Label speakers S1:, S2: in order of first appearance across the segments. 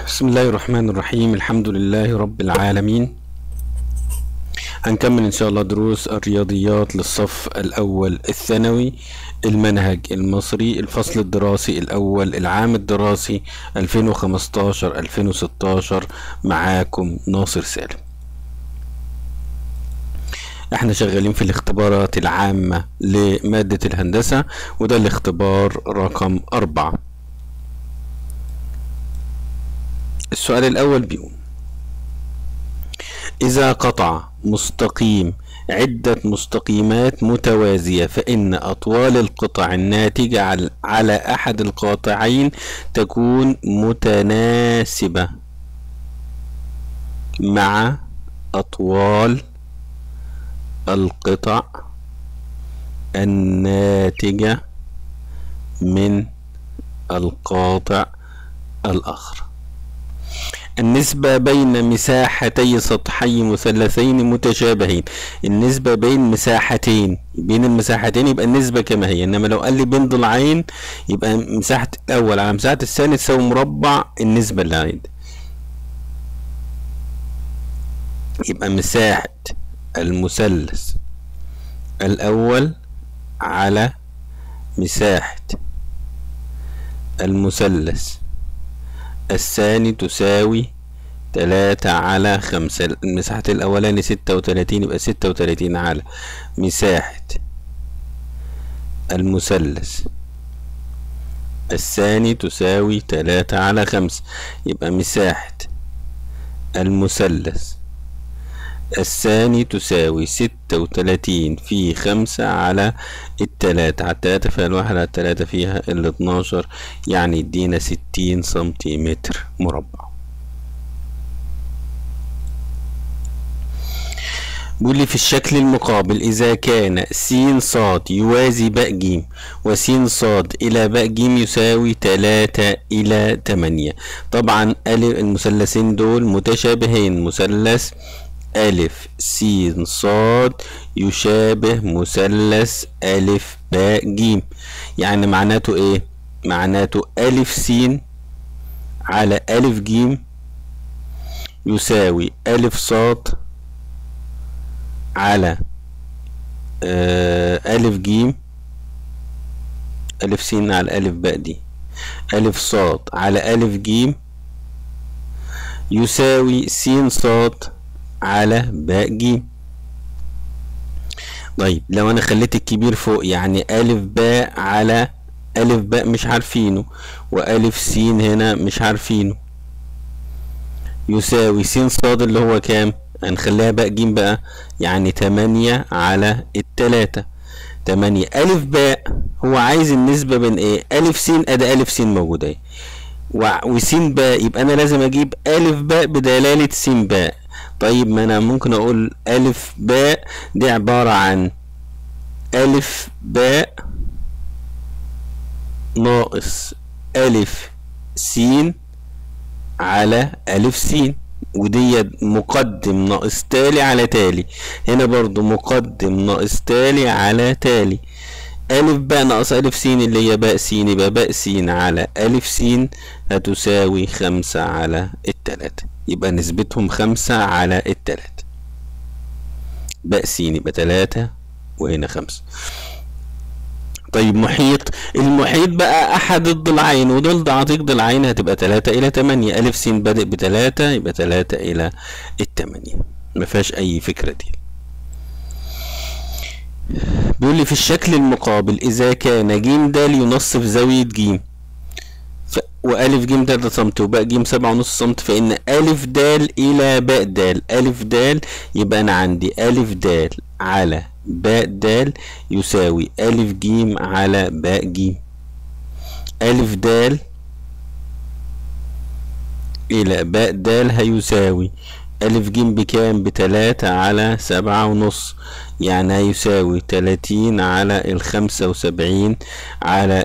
S1: بسم الله الرحمن الرحيم الحمد لله رب العالمين هنكمل ان شاء الله دروس الرياضيات للصف الاول الثانوي المنهج المصري الفصل الدراسي الاول العام الدراسي 2015 2016 معاكم ناصر سالم احنا شغالين في الاختبارات العامة لمادة الهندسة وده الاختبار رقم أربعة السؤال الأول بيقول إذا قطع مستقيم عدة مستقيمات متوازية فإن أطوال القطع الناتجة على أحد القاطعين تكون متناسبة مع أطوال القطع الناتجة من القاطع الآخر النسبة بين مساحتي سطحي مثلثين متشابهين النسبة بين مساحتين بين المساحتين يبقى النسبة كما هي انما لو قال لي بين ضلعين يبقى مساحة الاول على مساحة الثاني تساوي مربع النسبة اللي عندي يبقى مساحة المثلث الأول على مساحة المثلث الثاني تساوي تلاتة على خمسة المساحة الأولاني ستة وتلاتين يبقى ستة وتلاتين على مساحة المثلث الثاني تساوي تلاتة على خمسة يبقى مساحة المثلث الثاني تساوي ستة وتلاتين في خمسة على التلاتة على التلاتة فيها الواحد على التلاتة فيها الاتناشر يعني يدينا ستين سنتيمتر مربع بيقول لي في الشكل المقابل إذا كان س ص يوازي باء ج وس ص إلى باء ج يساوي تلاتة إلى تمانية طبعا المثلثين دول متشابهين مثلث ألف س صاد يشابه مثلث ألف باء ج يعني معناته إيه؟ معناته ألف س على ألف ج يساوي ألف صاد على آه ألف ج ألف س على ألف باء دي ألف صاد على ألف ج يساوي س صاد على باء ج طيب لو انا خليت الكبير فوق يعني الف باء على الف باء مش عارفينه والف س هنا مش عارفينه يساوي س صاد اللي هو كام هنخليها باء ج بقى يعني تمانية على التلاتة تمانية الف باء هو عايز النسبة بين ايه الف س ادي الف س موجودة اهي وس باء يبقى انا لازم اجيب الف باء بدلالة س باء طيب ما انا ممكن اقول الف باء دي عبارة عن الف باء ناقص الف س على الف س ودي مقدم ناقص تالي على تالي هنا برضو مقدم ناقص تالي على تالي ألف باء ناقص ألف س اللي هي باء س يبقى باء س على ألف س هتساوي خمسة على التلاتة يبقى نسبتهم خمسة على التلاتة باء س يبقى تلاتة وهنا خمسة طيب محيط المحيط بقى أحد الضلعين ودول ضعطيك ضلعين هتبقى تلاتة إلى تمانية ألف س بادئ بتلاتة يبقى تلاتة إلى التمانية مفيهاش أي فكرة دي بيقول لي في الشكل المقابل إذا كان ج د ينصف زاوية ج ف... وألف ج تلاتة سنتي وباء ج سبعة ونص سنتي فإن ألف د إلى باء د ألف د يبقى أنا عندي ألف د على باء د يساوي ألف ج على باء ج ألف د إلى باء د هيساوي ألف ج بكام بتلاتة على سبعة ونص يعني هيساوي تلاتين على الخمسة وسبعين على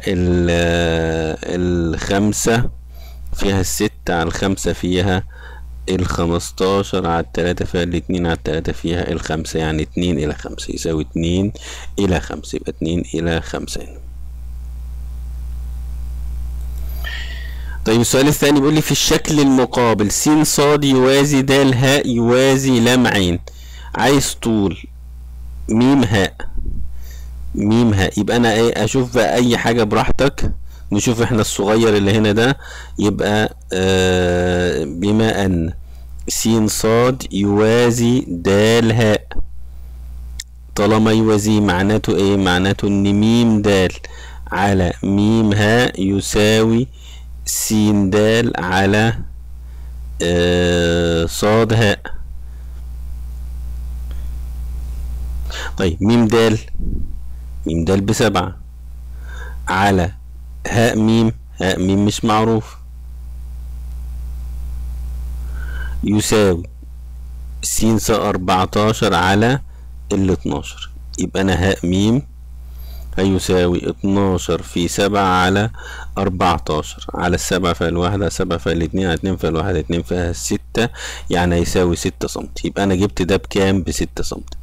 S1: الخمسة فيها الستة على الخمسة فيها الخمستاشر على التلاتة فيها الاتنين على التلاتة فيها الخمسة يعني اتنين إلى خمسة يساوي اتنين إلى خمسة يبقى اتنين إلى خمسة طيب السؤال الثاني بيقول لي في الشكل المقابل س ص يوازي د هاء يوازي لام عين عايز طول ميم هاء ميم هاء يبقى انا ايه اشوف بقى اي حاجة براحتك نشوف احنا الصغير اللي هنا ده يبقى آه بما ان س ص يوازي د هاء طالما يوازي معناته ايه معناته ان ميم د على ميم هاء يساوي س د على آه صاد هاء طيب ميم د ميم د بسبعة على هاء ميم هاء ميم مش معروف يساوي س س أربعتاشر على ال 12 يبقى أنا هاء ميم هيساوي اتناشر في سبعة على أربعتاشر على السبعة فيها الواحدة سبعة فيها الاتنين على اتنين فيها الواحدة اتنين فيها الستة يعني هيساوي ستة سنتي يبقى أنا جبت ده بكام بستة سنتي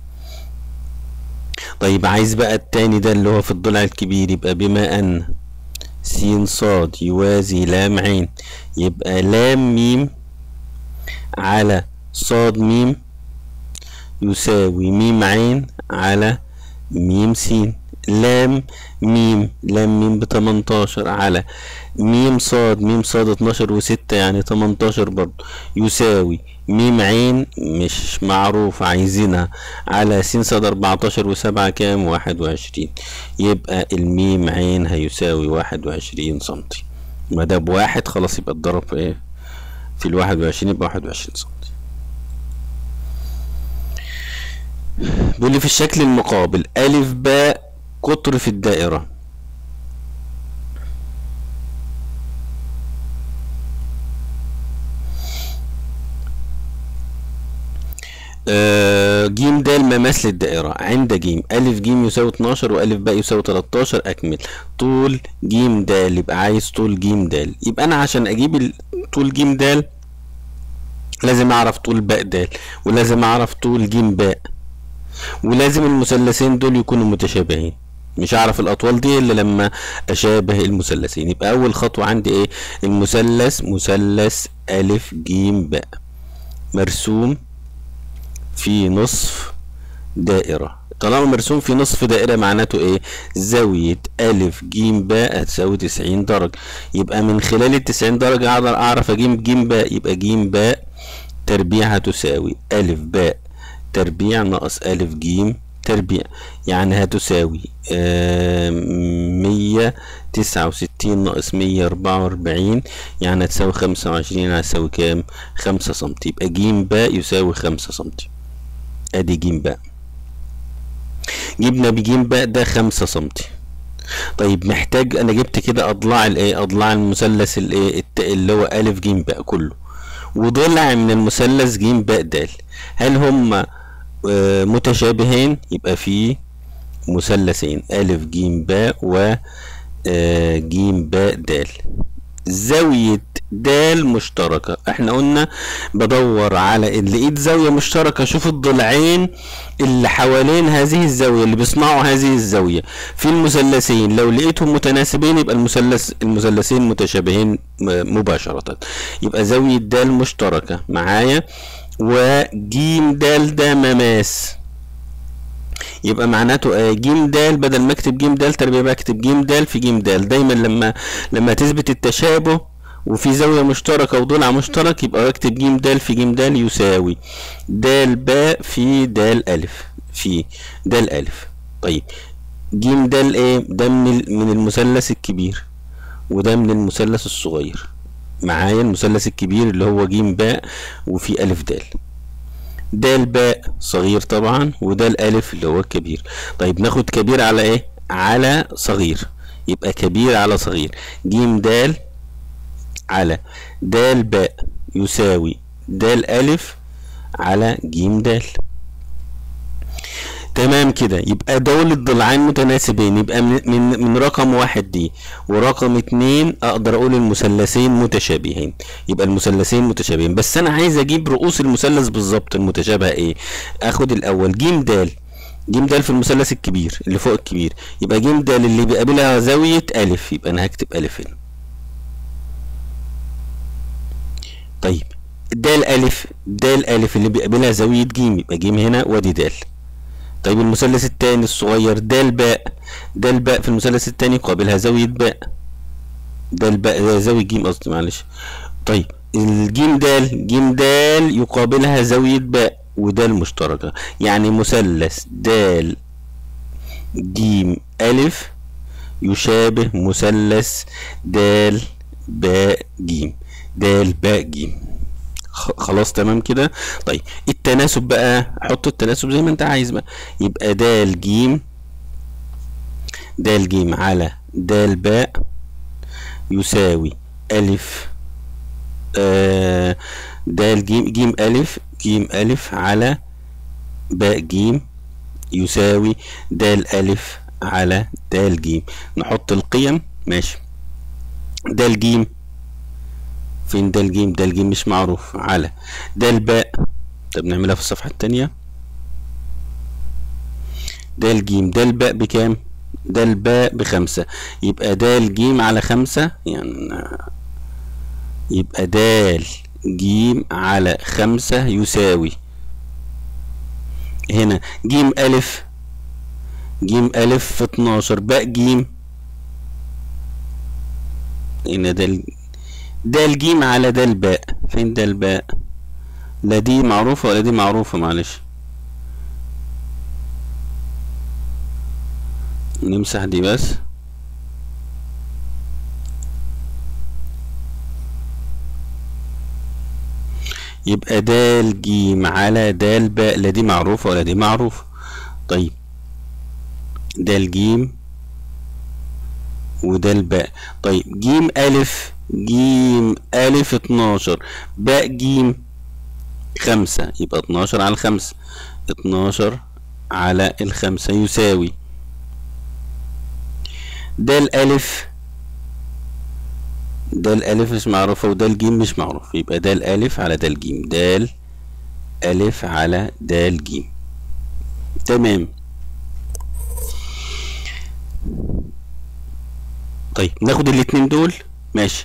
S1: طيب عايز بقى التاني ده اللي هو في الضلع الكبير يبقى بما أن س ص يوازي لام عين يبقى لام ميم على صاد ميم يساوي ميم عين على ميم س لام ميم لام ميم بتمنتاشر على ميم صاد ميم صاد اتناشر وستة يعني تمنتاشر برضو يساوي ميم عين مش معروف عايزينها على س صاد اربعتاشر وسبعة كام واحد وعشرين يبقى الميم عين هيساوي واحد وعشرين سنتي ما ده بواحد خلاص يبقى اتضرب في ايه في الواحد وعشرين يبقى واحد وعشرين سنتي بيقول لي في الشكل المقابل ألف باء قطر في الدائرة آه جيم د مماثل الدائرة عند جيم ألف جيم يساوي 12 وألف باء يساوي 13 أكمل طول جيم د يبقى عايز طول جيم د يبقى أنا عشان أجيب طول جيم د لازم أعرف طول باء د ولازم أعرف طول جيم باء ولازم المثلثين دول يكونوا متشابهين مش هعرف الاطوال دي الا لما اشابه المثلثين يبقى اول خطوه عندي ايه المثلث مثلث الف جيم باء مرسوم في نصف دائره طالما مرسوم في نصف دائره معناته ايه زاويه الف جيم باء هتساوي 90 درجه يبقى من خلال ال 90 درجه اقدر اعرف اجيب جيم باء يبقى جيم باء تربيع هتساوي الف باء تربيع ناقص ألف جيم تربيع يعني هتساوي مية تسعة وستين ناقص مية أربعة وأربعين يعني هتساوي خمسة وعشرين هتساوي كام خمسة سنتي يبقى جيم باء يساوي خمسة سنتي أدي جيم باء جبنا بجيم باء ده خمسة سنتي طيب محتاج أنا جبت كده أضلاع الإيه أضلاع المثلث الإيه اللي هو ألف جيم باء كله وضلع من المثلث جيم باء د هل هم متشابهين يبقى في مثلثين ألف جيم باء و جيم باء د زاوية د مشتركة احنا قلنا بدور على ان لقيت زاوية مشتركة اشوف الضلعين اللي حوالين هذه الزاوية اللي بيصنعوا هذه الزاوية في المثلثين لو لقيتهم متناسبين يبقى المثلث المثلثين متشابهين مباشرة يبقى زاوية د مشتركة معايا وجيم د ده مماس يبقى معناته ايه جيم د بدل ما اكتب جيم د تربيع بكتب جيم د في جيم د دايما لما لما تثبت التشابه وفي زاوية مشتركة وضلع مشترك يبقى بكتب جيم د في جيم د يساوي د باء في د ألف في د ألف طيب جيم د ايه ده من من المثلث الكبير وده من المثلث الصغير معايا المثلث الكبير اللي هو جيم باء وفي ألف د د باء صغير طبعا وده الألف اللي هو الكبير طيب ناخد كبير على ايه على صغير يبقى كبير على صغير جيم د على د باء يساوي د ألف على جيم د تمام كده يبقى دول الضلعين متناسبين يبقى من, من, من رقم واحد دي ورقم اتنين اقدر اقول المثلثين متشابهين يبقى المثلثين متشابهين بس انا عايز اجيب رؤوس المثلث بالظبط المتشابهه ايه اخد الاول جيم د جيم د في المثلث الكبير اللي فوق الكبير يبقى جيم د اللي بيقابلها زاويه الف يبقى انا هكتب الف هنا طيب د الألف د الألف اللي بيقابلها زاوية ج يبقى ج هنا وادي د طيب المثلث التاني الصغير د الباء د الباء في المثلث التاني يقابلها زاوية باء د الباء زاوية ج قصدي معلش طيب الجيم دال جيم دال يقابلها زاوية باء وده المشتركة يعني مثلث دال جيم ألف يشابه مثلث دال باء جيم دال باء جيم خلاص تمام كده طيب التناسب بقى حط التناسب زي ما انت عايز بقى يبقى دال جيم دال جيم على دال باء يساوي ألف آه دال جيم جيم ألف جيم ألف على باء جيم يساوي دال ألف على دال جيم نحط القيم ماشي دال جيم فين دال جيم دال جيم مش معروف على دال باء طب نعملها في الصفحة التانية دال جيم دال باء بكام دال باء بخمسة يبقى دال جيم على خمسة يعني يبقى دال جيم على خمسة يساوي هنا جيم ألف جيم ألف في اتناشر باء جيم هنا دال دال جيم على دال باء فين دال باء لا دي معروفة ولا دي معروفة معلش نمسح دي بس يبقى دال جيم على دال باء لا دي معروفة ولا دي معروفة طيب دال جيم ودال باء طيب جيم ألف جيم ألف اتناشر باء جيم خمسة يبقى اتناشر على الخمسة اتناشر على الخمسة يساوي دال ألف دال ألف مش معروفة ودال جيم مش معروف يبقى دال ألف على دال جيم دال ألف على دال جيم تمام طيب ناخد الاتنين دول ماشي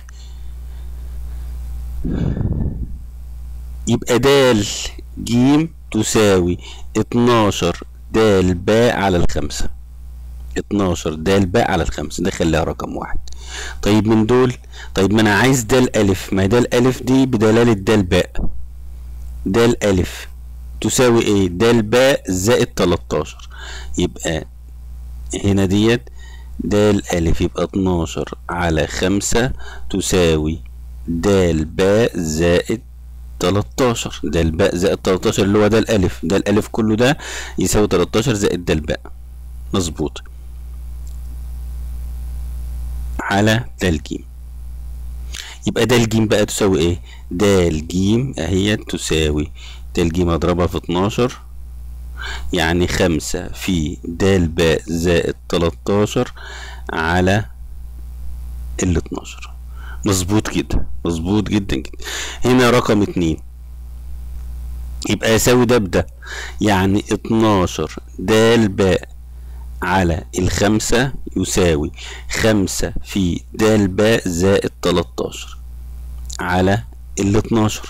S1: يبقى دال جيم تساوي اتناشر دال باء على الخمسة اتناشر دال باء على الخمسة ده خليها رقم واحد طيب من دول طيب ما انا عايز دال الف ما دال الف دي بدلالة دال باء دال الف تساوي ايه دال باء زائد تلاتاشر يبقى هنا ديت دال ألف يبقى اتناشر على خمسة تساوي دال باء زائد تلاتاشر دال باء زائد تلاتاشر اللي هو دال ألف دال ألف كله ده يساوي تلاتاشر زائد دال باء مظبوط على دال جيم يبقى دال جيم بقى تساوي ايه دال جيم اهي تساوي دال جيم اضربها في اتناشر يعني خمسة في دال باء زائد تلاتاشر على ال اتناشر مظبوط جدا مظبوط جدا جدا هنا رقم اتنين يبقى يساوي ده بده يعني اتناشر دال باء على الخمسة يساوي خمسة في دال باء زائد تلاتاشر على ال اتناشر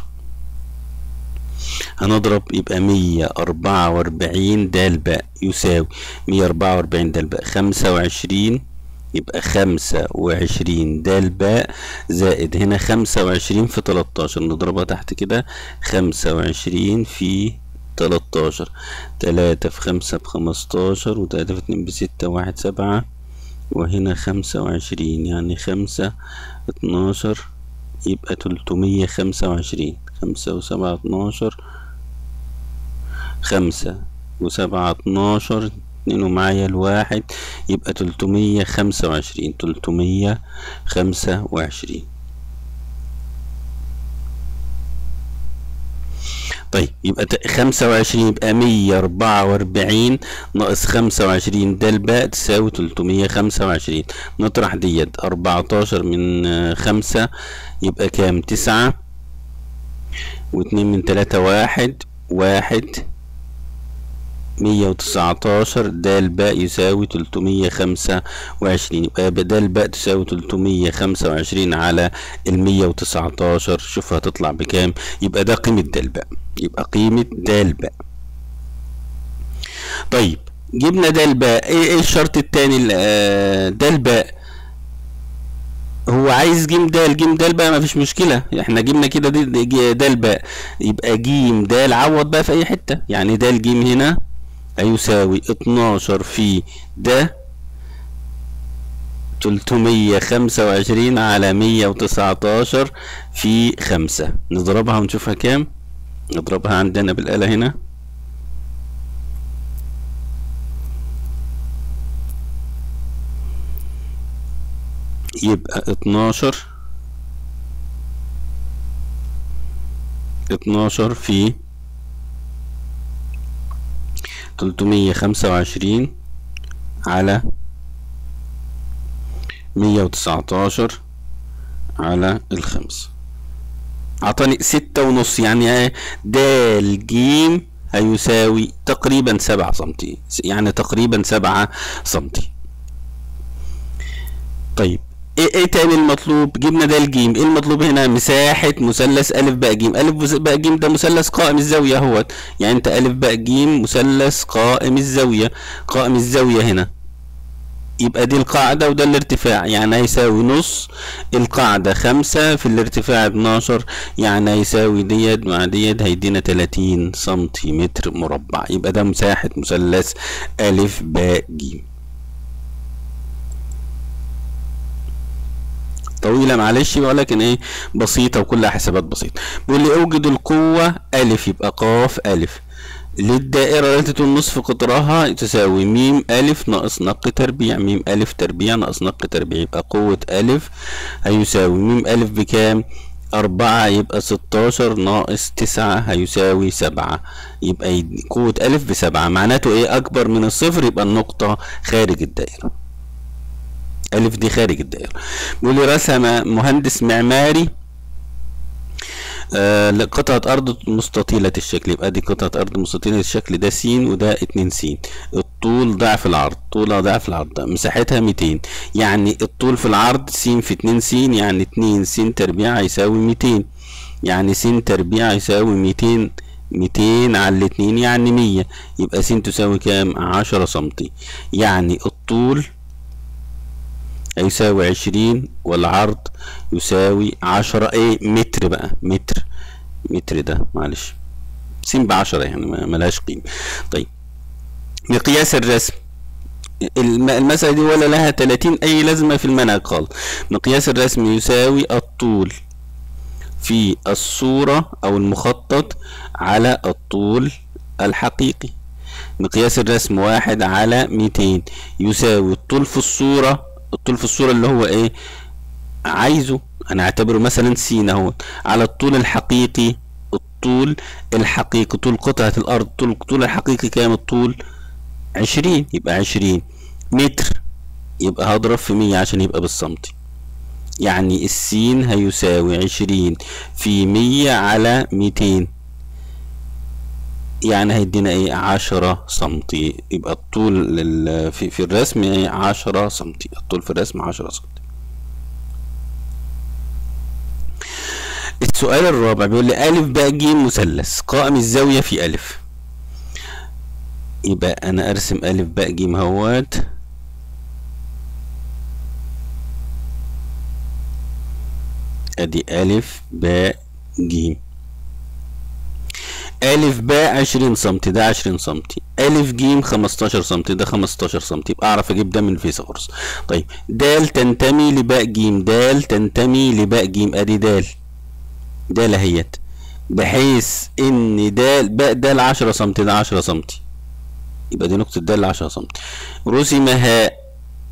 S1: هنضرب يبقى مية أربعة وأربعين دال باء يساوي مية أربعة وأربعين دال باء خمسة وعشرين يبقى خمسة وعشرين دال باء زائد هنا خمسة وعشرين في تلاتاشر نضربها تحت كده خمسة وعشرين في تلاتاشر تلاتة في خمسة بخمستاشر وتلاتة في اتنين بستة واحد سبعة وهنا خمسة وعشرين يعني خمسة اتناشر يبقى تلتمية خمسة وعشرين خمسة وسبعة اتناشر خمسة وسبعة اتناشر اتنين ومعايا الواحد يبقى تلتمية خمسة وعشرين تلتمية خمسة وعشرين طيب يبقى خمسة وعشرين يبقى مية أربعة وأربعين ناقص خمسة وعشرين ده الباء تساوي تلتمية خمسة وعشرين نطرح ديت أربعتاشر من خمسة يبقى كام تسعة واتنين من تلاتة واحد واحد مية وتسعتاشر د باء يساوي تلتمية خمسة وعشرين يبقى د باء تساوي تلتمية خمسة وعشرين على المية وتسعتاشر شوف هتطلع بكام يبقى ده قيمة د باء يبقى قيمة د باء طيب جبنا د باء ايه ايه الشرط التاني د باء هو عايز جيم دال جيم دال بقى مفيش مشكلة احنا جبنا كده دي دال باء يبقى جيم دال عوض بقى في اي حتة يعني دال جيم هنا هيساوي اتناشر في د تلتمية خمسة وعشرين على مية وتسعتاشر في خمسة نضربها ونشوفها كام نضربها عندنا بالآلة هنا يبقى اتناشر اتناشر في تلتمية خمسة وعشرين على مية وتسعتاشر على الخمسة عطاني ستة ونص يعني دال جيم هيساوي تقريبا سبعة سنتي يعني تقريبا سبعة سنتي طيب ايه ايه تاني المطلوب جبنا ده الجيم ايه المطلوب هنا مساحة مثلث الف باء جيم الف باء جيم ده مثلث قائم الزاوية اهوت يعني انت الف باء جيم مثلث قائم الزاوية قائم الزاوية هنا يبقى دي القاعدة وده الارتفاع يعني هيساوي نص القاعدة خمسة في الارتفاع اتناشر يعني هيساوي ديت مع ديت هيدينا تلاتين سنتيمتر مربع يبقى ده مساحة مثلث ألف باء جيم طويلة معلش ولكن ايه بسيطة وكلها حسابات بسيطة بيقول لي اوجد القوة ألف يبقى قاف ألف للدائرة التي النصف قطرها تساوي ميم ألف ناقص نق تربيع ميم ألف تربيع ناقص نق تربيع يبقى قوة ألف هيساوي ميم ألف بكام؟ أربعة يبقى ستاشر ناقص تسعة هيساوي سبعة يبقى قوة ألف بسبعة معناته إيه أكبر من الصفر يبقى النقطة خارج الدائرة ألف دي خارج الدائرة بيقول لي رسم مهندس معماري آه لقطعة أرض مستطيلة الشكل يبقى دي قطعة أرض مستطيلة الشكل ده س وده اتنين س الطول ضعف العرض طولها ضعف العرض مساحتها ميتين يعني الطول في العرض س في اتنين س يعني اتنين س تربيع هيساوي ميتين يعني س تربيع يساوي ميتين ميتين على الاتنين يعني مية يبقى س تساوي كام عشرة سنتي يعني الطول هيساوي عشرين والعرض يساوي عشرة ايه متر بقى متر متر ده معلش س بعشرة يعني ملهاش قيمة طيب مقياس الرسم المسألة دي ولا لها تلاتين أي لازمة في المنهج خالص مقياس الرسم يساوي الطول في الصورة أو المخطط على الطول الحقيقي مقياس الرسم واحد على ميتين يساوي الطول في الصورة الطول في الصورة اللي هو ايه عايزه انا اعتبره مثلا س اهو على الطول الحقيقي الطول الحقيقي طول قطعة الارض طول الطول الحقيقي كام الطول عشرين يبقى عشرين متر يبقى هضرب في مية عشان يبقى بالسنتي يعني السين هيساوي عشرين في مية على ميتين يعني هيدينا ايه عشرة سنتي يبقى الطول في, في الرسم ايه عشرة سنتي الطول في الرسم عشرة سنتي السؤال الرابع بيقول لي ألف باء جيم مثلث قائم الزاوية في ألف يبقى أنا أرسم ألف باء جيم هوت أدي ألف باء جيم ألف باء عشرين سنتي ده عشرين سنتي ألف جيم خمستاشر سنتي ده خمستاشر سنتي يبقى أعرف أجيب ده من فيثاغورس طيب دال تنتمي لباء جيم دال تنتمي لباء جيم أدي دال دال أهيت بحيث إن دال باء دال عشرة سنتي ده عشرة سنتي يبقى دي نقطة دال عشرة سنتي رسم هاء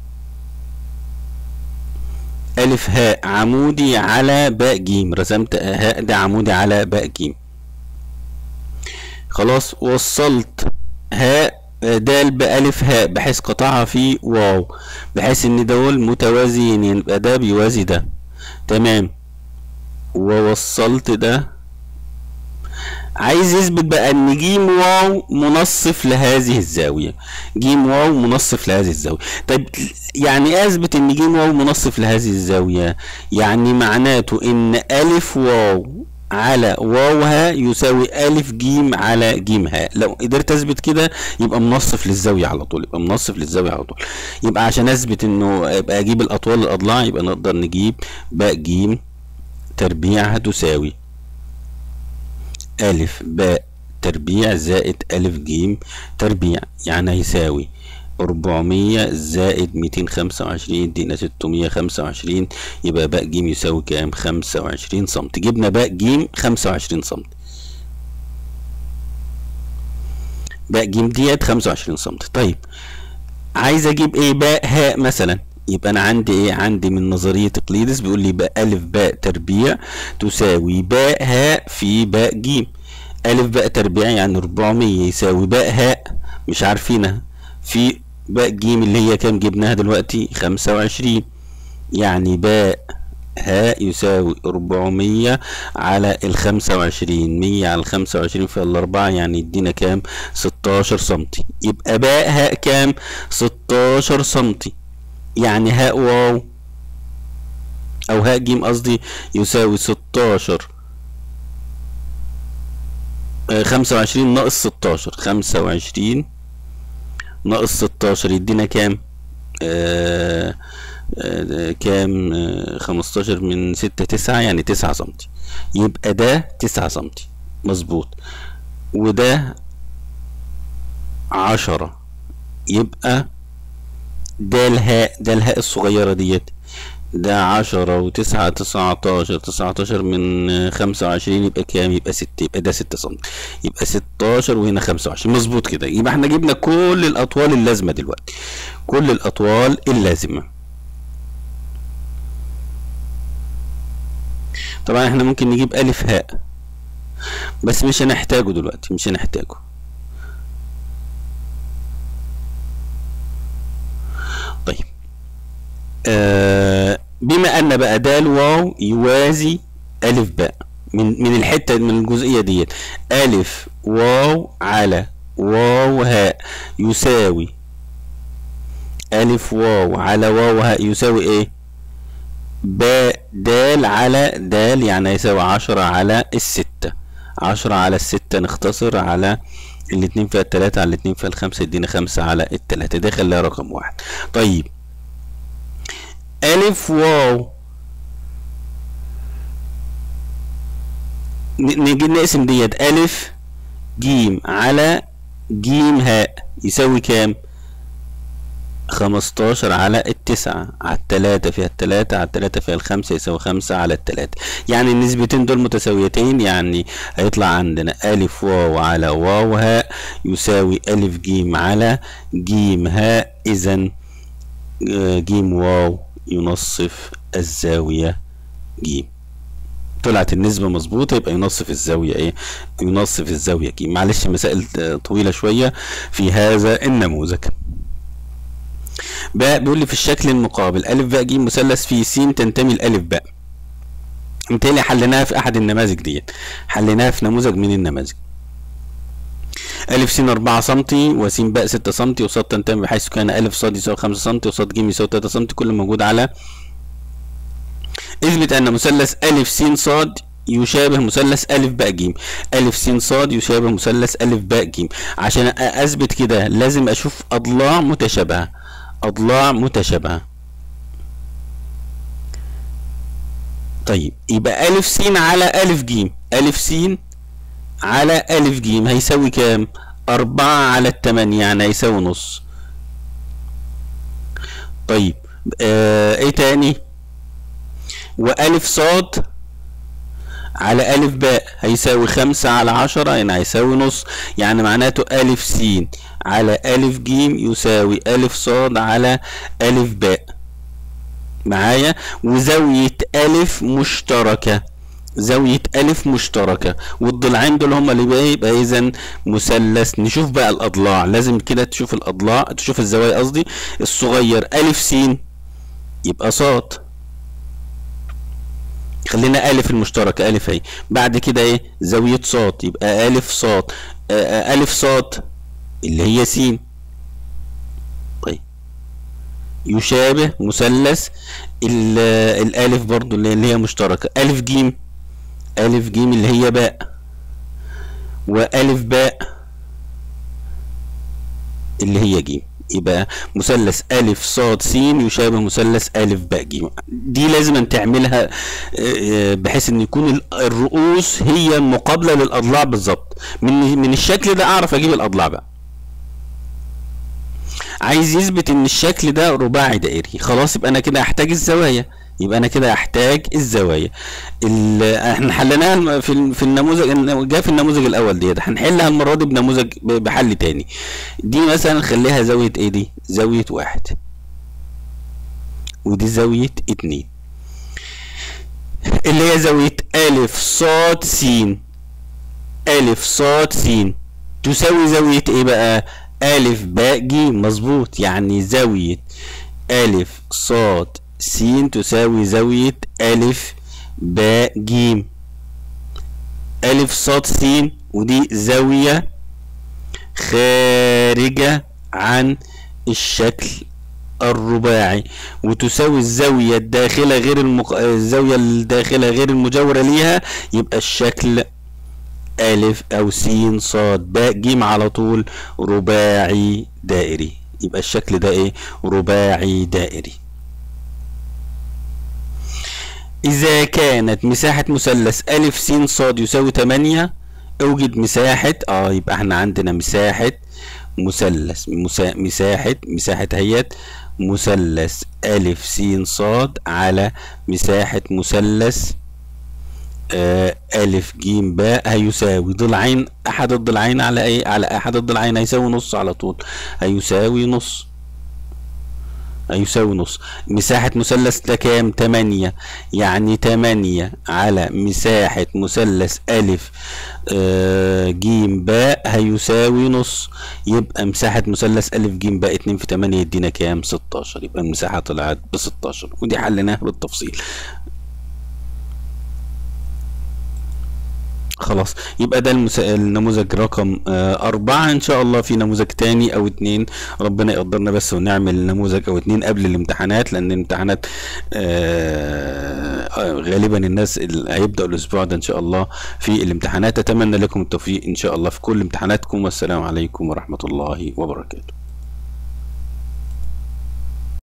S1: ألف هاء عمودي على باء جيم رسمت هاء ده عمودي على باء جيم خلاص وصلت هاء دال بألف هاء بحيث قطعها في واو بحيث ان دول متوازيين يبقى ده بيوازي ده تمام ووصلت ده عايز يثبت بقى ان ج واو منصف لهذه الزاويه ج واو منصف لهذه الزاويه طيب يعني إيه اثبت ان ج واو منصف لهذه الزاويه يعني معناته ان الف واو على واو ها يساوي ألف جيم على جيم ها لو قدرت أثبت كده يبقى منصف للزاوية على طول يبقى منصف للزاوية على طول يبقى عشان أثبت إنه يبقى أجيب الأطوال الأضلاع يبقى نقدر نجيب باء جيم تربيع هتساوي ألف باء تربيع زائد ألف جيم تربيع يعني هيساوي أربعمية زائد ميتين خمسة وعشرين يدينا ستمية خمسة وعشرين يبقى باء جيم يساوي كام خمسة وعشرين سنتي جبنا باء جيم خمسة وعشرين سنتي باء جيم ديت خمسة وعشرين سنتي طيب عايز أجيب إيه باء هاء مثلا يبقى أنا عندي إيه عندي من نظرية إقليدس بيقول لي باء ألف باء تربيع تساوي باء هاء في باء جيم ألف باء تربيع يعني أربعمية يساوي باء هاء مش عارفينها في باء جيم اللي هي كام جبناها دلوقتي خمسة وعشرين يعني باء هاء يساوي أربعمية على الخمسة وعشرين مية على الخمسة وعشرين في الأربعة يعني يدينا كام ستاشر سنتي يبقى باء هاء كام ستاشر سنتي يعني هاء واو أو هاء جيم قصدي يساوي ستاشر خمسة وعشرين ناقص ستاشر خمسة وعشرين ناقص ستاشر يدينا كام آه آه كام آه خمستاشر من ستة تسعة يعني تسعة سنتي يبقى ده تسعة سنتي مظبوط وده عشرة يبقى ده الهاء ده الهاء الصغيرة ديت ده عشرة وتسعة تسعتاشر تسعتاشر من خمسة وعشرين يبقى كام يبقى ستة يبقى ده ستة سم يبقى ستاشر وهنا خمسة وعشرين مظبوط كده يبقى احنا جبنا كل الأطوال اللازمة دلوقتي كل الأطوال اللازمة طبعا احنا ممكن نجيب ألف هاء بس مش هنحتاجه دلوقتي مش هنحتاجه طيب آه بما ان بقى د واو يوازي الف باء من من الحته من الجزئيه ديت الف واو على واو هاء يساوي الف واو على واو هاء يساوي ايه باء دال على دال يعني يساوي عشرة على الستة عشرة على الستة نختصر على الاتنين فيها التلاتة على الاتنين فيها الخمسة يدينا خمسة على التلاتة ده خليها رقم واحد طيب ألف واو نيجي نقسم ديت ألف جيم على جيم هاء يساوي كام؟ خمستاشر على التسعة على التلاتة فيها التلاتة على التلاتة فيها الخمسة يساوي خمسة على التلاتة يعني النسبتين دول متساويتين يعني هيطلع عندنا ألف واو على واو هاء يساوي ألف جيم على جيم هاء إذا جيم واو ينصف الزاوية ج طلعت النسبة مظبوطة يبقى ينصف الزاوية ايه ينصف الزاوية ج معلش مسائل طويلة شوية في هذا النموذج باء بيقول لي في الشكل المقابل ألف باء ج مثلث فيه س تنتمي لألف باء بالتالي حليناها في أحد النماذج ديت حليناها في نموذج من النماذج ألف س أربعة سنتي وس باء ستة سنتي وصاد تنتمي بحيث كان ألف صاد يساوي خمسة سنتي وصاد ج يساوي تلاتة سنتي كله موجود على اثبت أن مثلث ألف س صاد يشابه مثلث ألف باء ج ألف س صاد يشابه مثلث ألف باء ج عشان أثبت كده لازم أشوف أضلاع متشابهة أضلاع متشابهة طيب يبقى ألف س على ألف ج ألف س على ألف ج هيساوي كام؟ أربعة على التمانية يعني هيساوي نص طيب آه ايه تاني؟ وألف صاد على ألف باء هيساوي خمسة على عشرة يعني هيساوي نص يعني معناته ألف س على ألف ج يساوي ألف صاد على ألف باء معايا وزاوية ألف مشتركة زاوية ألف مشتركة والضلعين دول هما اللي بقى يبقى إذا مثلث نشوف بقى الأضلاع لازم كده تشوف الأضلاع تشوف الزوايا قصدي الصغير ألف س يبقى صاد خلينا ألف المشتركة ألف اهي بعد كده ايه زاوية صاد يبقى ألف صاد آه، آه، ألف صاد اللي هي س طيب يشابه مثلث ال- الألف برضو اللي اللي هي مشتركة ألف جيم ألف جيم اللي هي باء وألف باء اللي هي جيم يبقى مثلث ألف صاد س يشابه مثلث ألف باء جيم دي لازم أن تعملها آه، بحيث ان يكون ال- الرؤوس هي مقابلة للأضلاع بالظبط من من الشكل ده أعرف أجيب الأضلاع بقى عايز يثبت ان الشكل ده رباعي دائري خلاص يبقى انا كده هحتاج الزوايا يبقى انا كده هحتاج الزوايا ال- احنا حليناها في ال- في النموذج جاء في النموذج الاول ديت هنحلها المره دي بنموذج ب- بحل تاني دي مثلا خليها زاويه ايه دي زاويه واحد ودي زاويه اتنين اللي هي زاويه الف صاد س الف صاد س تساوي زاويه ايه بقى ألف باء جيم مظبوط يعني زاوية ألف صاد س تساوي زاوية ألف باء جيم ألف صاد س ودي زاوية خارجة عن الشكل الرباعي وتساوي الزاوية الداخلة غير المق... الزاوية الداخلة غير المجاورة ليها يبقى الشكل ألف أو س صاد باء جيم على طول رباعي دائري يبقى الشكل ده إيه رباعي دائري إذا كانت مساحة مثلث ألف س صاد يساوي 8 أوجد مساحة آه يبقى إحنا عندنا مساحة مثلث مسا... مساحة مساحة هيت مثلث ألف س صاد على مساحة مثلث آه، ألف جيم باء هيساوي ضلعين أحد الضلعين على إيه؟ على أحد الضلعين هيساوي نص على طول هيساوي نص هيساوي نص مساحة مثلث ده كام؟ تمانية يعني تمانية على مساحة مثلث ألف آه، جيم باء هيساوي نص يبقى مساحة مثلث ألف جيم باء اتنين في تمانية يدينا كام؟ ستاشر يبقى المساحة طلعت بستاشر ودي حليناها بالتفصيل خلاص يبقى ده المس... النموذج رقم آه أربعة إن شاء الله في نموذج تاني أو اتنين ربنا يقدرنا بس ونعمل نموذج أو اتنين قبل الامتحانات لأن الامتحانات آه آه، غالبا الناس اللي هيبدأوا الأسبوع ده إن شاء الله في الامتحانات أتمنى لكم التوفيق إن شاء الله في كل امتحاناتكم والسلام عليكم ورحمة الله وبركاته